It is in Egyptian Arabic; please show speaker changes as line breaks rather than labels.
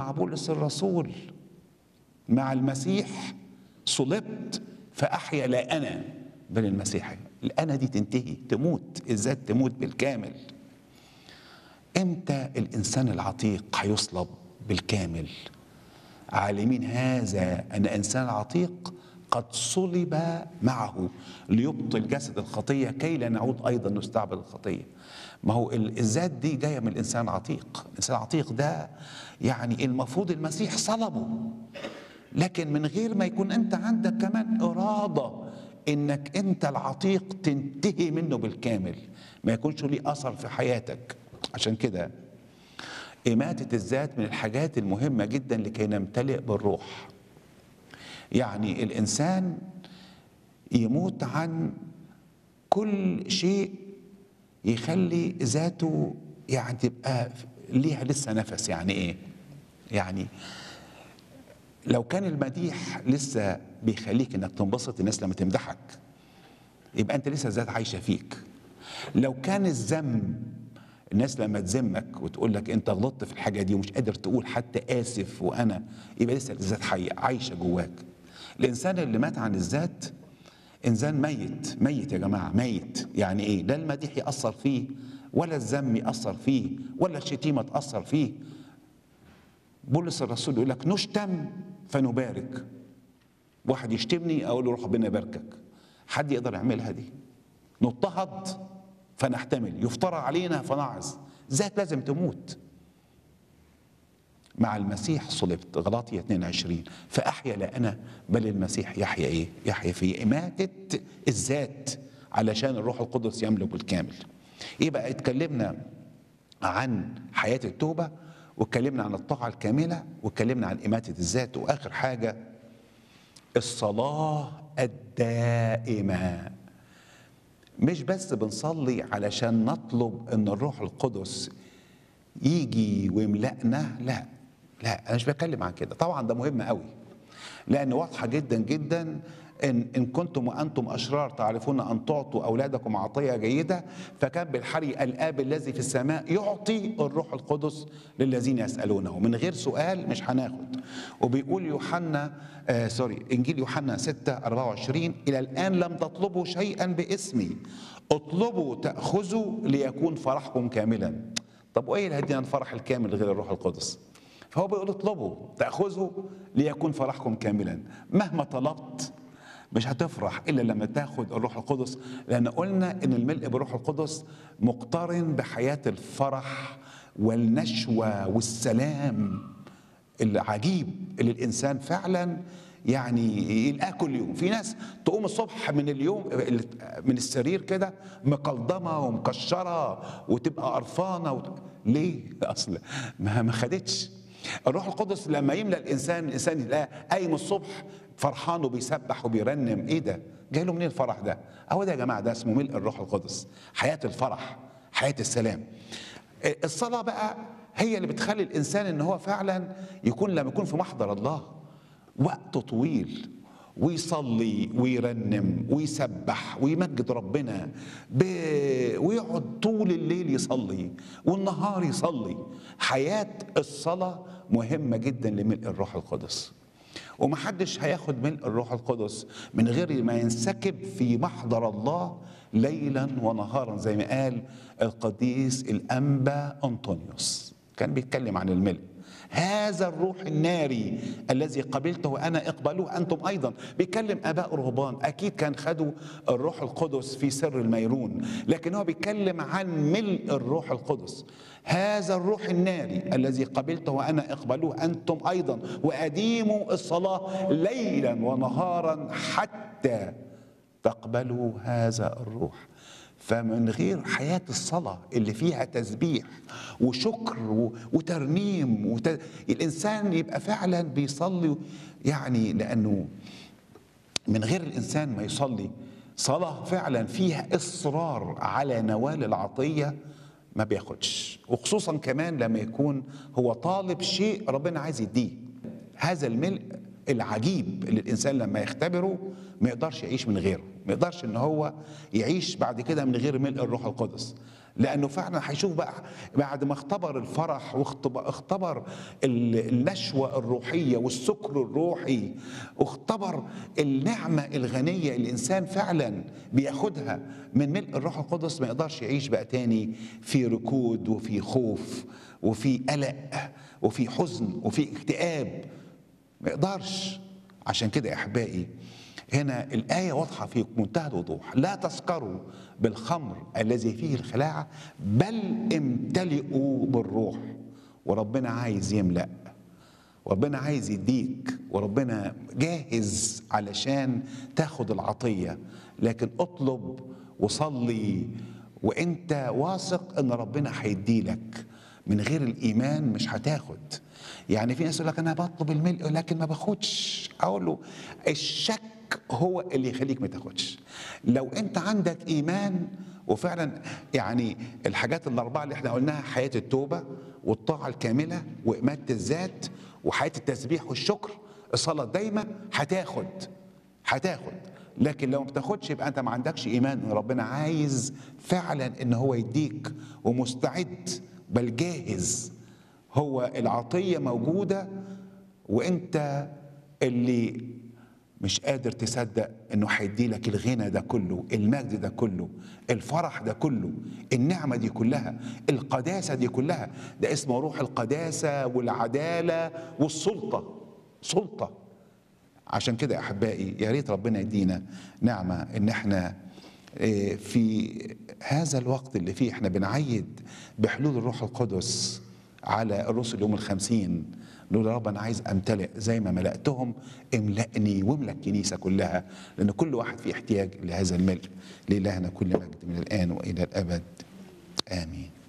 مع بولس الرسول مع المسيح صلبت فأحيا لا أنا بل المسيح الأنا دي تنتهي تموت الذات تموت بالكامل امتى الإنسان العتيق هيصلب بالكامل عالمين هذا أن إنسان عتيق قد صلب معه ليبطل جسد الخطية كي لا نعود أيضا نستعبد الخطية ما هو ال- الذات دي جاية من الإنسان العتيق الإنسان العتيق ده يعني المفروض المسيح صلبه لكن من غير ما يكون أنت عندك كمان إرادة إنك أنت العتيق تنتهي منه بالكامل ما يكونش ليه أثر في حياتك عشان كده إماتة الذات من الحاجات المهمة جدا لكي نمتلئ بالروح يعني الإنسان يموت عن كل شيء يخلي ذاته يعني تبقى ليها لسه نفس يعني ايه يعني لو كان المديح لسه بيخليك انك تنبسط الناس لما تمدحك يبقى انت لسه الذات عايشه فيك لو كان الذم الناس لما تذمك وتقول لك انت غلطت في الحاجه دي ومش قادر تقول حتى اسف وانا يبقى لسه الذات حيه عايشه جواك الانسان اللي مات عن الذات انسان ميت ميت يا جماعه ميت يعني ايه لا المديح ياثر فيه ولا الذم ياثر فيه ولا الشتيمه تاثر فيه بولس الرسول يقول لك نشتم فنبارك واحد يشتمني اقول له روح ربنا يباركك حد يقدر يعملها دي نضطهد فنحتمل يفترى علينا فنعظ ذات لازم تموت مع المسيح صلبت غلاطية 22 فأحيا لا أنا بل المسيح يحيا إيه يحيا في إماتة الذات علشان الروح القدس يملك بالكامل يبقى اتكلمنا عن حياة التوبة واتكلمنا عن الطاعة الكاملة واتكلمنا عن إماتة الذات وآخر حاجة الصلاة الدائمة مش بس بنصلي علشان نطلب ان الروح القدس يجي ويملأنا لا لا انا مش بتكلم عن كده طبعا ده مهم قوي لان واضحه جدا جدا ان ان كنتم وانتم اشرار تعرفون ان تعطوا اولادكم عطيه جيده فكان بالحري الاب الذي في السماء يعطي الروح القدس للذين يسالونه من غير سؤال مش هناخد وبيقول يوحنا آه سوري انجيل يوحنا 6 24 الى الان لم تطلبوا شيئا باسمي اطلبوا تاخذوا ليكون فرحكم كاملا طب وايه اللي هيدينا الفرح الكامل غير الروح القدس فهو بيقول اطلبوا تاخذوا ليكون فرحكم كاملا مهما طلبت مش هتفرح الا لما تاخد الروح القدس لان قلنا ان الملء بالروح القدس مقترن بحياه الفرح والنشوه والسلام العجيب اللي الانسان فعلا يعني يلقاه كل يوم في ناس تقوم الصبح من اليوم من السرير كده مقلضمه ومكشره وتبقى قرفانه وت... ليه اصل ما ما خدتش الروح القدس لما يملى الانسان الانسان يلاقيه قايم الصبح فرحان وبيسبح وبيرنم ايه ده جاي له منين الفرح ده اهو ده يا جماعه ده اسمه ملء الروح القدس حياه الفرح حياه السلام الصلاه بقى هي اللي بتخلي الانسان ان هو فعلا يكون لما يكون في محضر الله وقت طويل ويصلي ويرنم ويسبح ويمجد ربنا ب... ويقعد طول الليل يصلي والنهار يصلي حياة الصلاة مهمة جدا لملء الروح القدس ومحدش هياخد ملء الروح القدس من غير ما ينسكب في محضر الله ليلا ونهارا زي ما قال القديس الأنبا أنطونيوس كان بيتكلم عن الملء هذا الروح الناري الذي قبلته انا اقبلوه انتم ايضا بيتكلم اباء رهبان اكيد كان خدوا الروح القدس في سر الميرون لكن هو بيتكلم عن ملء الروح القدس هذا الروح الناري الذي قبلته وانا اقبلوه انتم ايضا واديموا الصلاه ليلا ونهارا حتى تقبلوا هذا الروح فمن غير حياة الصلاة اللي فيها تسبيح وشكر وترنيم وت... الإنسان يبقى فعلا بيصلي يعني لأنه من غير الإنسان ما يصلي صلاة فعلا فيها إصرار على نوال العطية ما بياخدش وخصوصا كمان لما يكون هو طالب شيء ربنا عايز يديه هذا الملء العجيب اللي الانسان لما يختبره ما يقدرش يعيش من غيره ما يقدرش ان هو يعيش بعد كده من غير ملء الروح القدس لانه فعلا هيشوف بقى بعد ما اختبر الفرح واختبر اختبر ال- النشوه الروحيه والسكر الروحي واختبر النعمه الغنيه اللي الانسان فعلا بياخدها من ملء الروح القدس ما يقدرش يعيش بقى تاني في ركود وفي خوف وفي قلق وفي حزن وفي اكتئاب ما يقدرش عشان كده يا احبائي هنا الآية واضحة في منتهى الوضوح لا تسكروا بالخمر الذي فيه الخلاعة بل امتلئوا بالروح وربنا عايز يملأ وربنا عايز يديك وربنا جاهز علشان تاخد العطية لكن اطلب وصلي وانت واثق ان ربنا هيديلك من غير الايمان مش هتاخد يعني في ناس يقول لك انا بطلب الملء لكن ما باخدش اقول له الشك هو اللي يخليك ما تاخدش لو انت عندك ايمان وفعلا يعني الحاجات الاربعه اللي احنا قلناها حياه التوبه والطاعه الكامله واماته الذات وحياه التسبيح والشكر الصلاه الدايمه هتاخد هتاخد لكن لو ما بتاخدش يبقى انت ما عندكش ايمان ان ربنا عايز فعلا ان هو يديك ومستعد بل جاهز هو العطيه موجوده وانت اللي مش قادر تصدق انه هيدي لك الغنى ده كله المجد ده كله الفرح ده كله النعمه دي كلها القداسه دي كلها ده اسمه روح القداسه والعداله والسلطه سلطه عشان كده يا احبائي يا ريت ربنا يدينا نعمه ان احنا إيه، في هذا الوقت اللي فيه احنا بنعيد بحلول الروح القدس على الرسل يوم الخمسين نقول يا رب انا عايز امتلئ زي ما ملأتهم املأني واملأ الكنيسه كلها لان كل واحد فيه احتياج لهذا الملء لإلهنا كل مجد من الان والى الابد امين